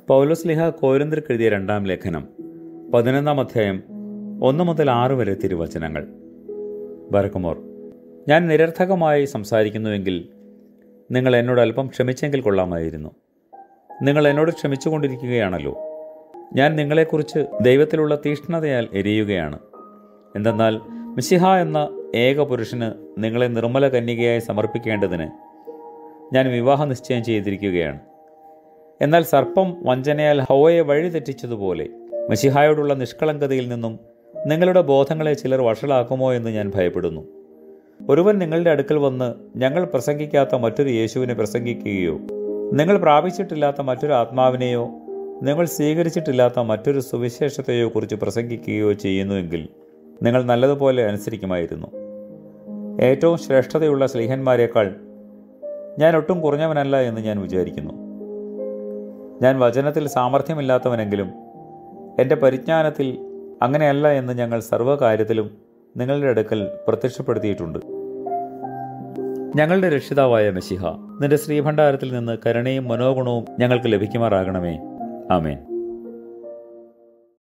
പൗലോസ്ലിഹ കോരിന്തിർക്ക് എഴുതിയ രണ്ടാം ലേഖനം പതിനൊന്നാം അധ്യായം ഒന്ന് മുതൽ ആറ് വരെ തിരുവചനങ്ങൾ ബരക്കുമോർ ഞാൻ നിരർത്ഥകമായി സംസാരിക്കുന്നുവെങ്കിൽ നിങ്ങൾ എന്നോട് അല്പം ക്ഷമിച്ചെങ്കിൽ കൊള്ളാമായിരുന്നു നിങ്ങൾ എന്നോട് ക്ഷമിച്ചുകൊണ്ടിരിക്കുകയാണല്ലോ ഞാൻ നിങ്ങളെക്കുറിച്ച് ദൈവത്തിലുള്ള തീഷ്ണതയാൽ എരിയുകയാണ് എന്തെന്നാൽ മിശിഹ എന്ന ഏക പുരുഷന് നിങ്ങളെ നിർമ്മല കന്യകയായി സമർപ്പിക്കേണ്ടതിന് ഞാൻ വിവാഹ നിശ്ചയം ചെയ്തിരിക്കുകയാണ് എന്നാൽ സർപ്പം വഞ്ചനയാൽ ഹോയെ വഴിതെറ്റിച്ചതുപോലെ മഷിഹായോടുള്ള നിഷ്കളങ്കതയിൽ നിന്നും നിങ്ങളുടെ ബോധങ്ങളെ ചിലർ വഷളാക്കുമോ എന്ന് ഞാൻ ഭയപ്പെടുന്നു ഒരുവൻ നിങ്ങളുടെ അടുക്കൽ വന്ന് ഞങ്ങൾ പ്രസംഗിക്കാത്ത മറ്റൊരു യേശുവിനെ പ്രസംഗിക്കുകയോ നിങ്ങൾ പ്രാപിച്ചിട്ടില്ലാത്ത മറ്റൊരു ആത്മാവിനെയോ നിങ്ങൾ സ്വീകരിച്ചിട്ടില്ലാത്ത മറ്റൊരു സുവിശേഷത്തെയോ കുറിച്ച് പ്രസംഗിക്കുകയോ ചെയ്യുന്നുവെങ്കിൽ നിങ്ങൾ നല്ലതുപോലെ അനുസരിക്കുമായിരുന്നു ഏറ്റവും ശ്രേഷ്ഠതയുള്ള സ്ലീഹന്മാരെക്കാൾ ഞാൻ ഒട്ടും കുറഞ്ഞവനല്ല എന്ന് ഞാൻ വിചാരിക്കുന്നു ഞാൻ വചനത്തിൽ സാമർഥ്യമില്ലാത്തവനെങ്കിലും എൻ്റെ പരിജ്ഞാനത്തിൽ അങ്ങനെയല്ല എന്ന് ഞങ്ങൾ സർവ്വകാര്യത്തിലും നിങ്ങളുടെ അടുക്കൽ പ്രത്യക്ഷപ്പെടുത്തിയിട്ടുണ്ട് ഞങ്ങളുടെ രക്ഷിതാവായ മെസ്സിഹ നിന്റെ ശ്രീഭണ്ഡാരത്തിൽ നിന്ന് കരുണയും മനോഗുണവും ഞങ്ങൾക്ക് ലഭിക്കുമാറാകണമേ ആമേൻ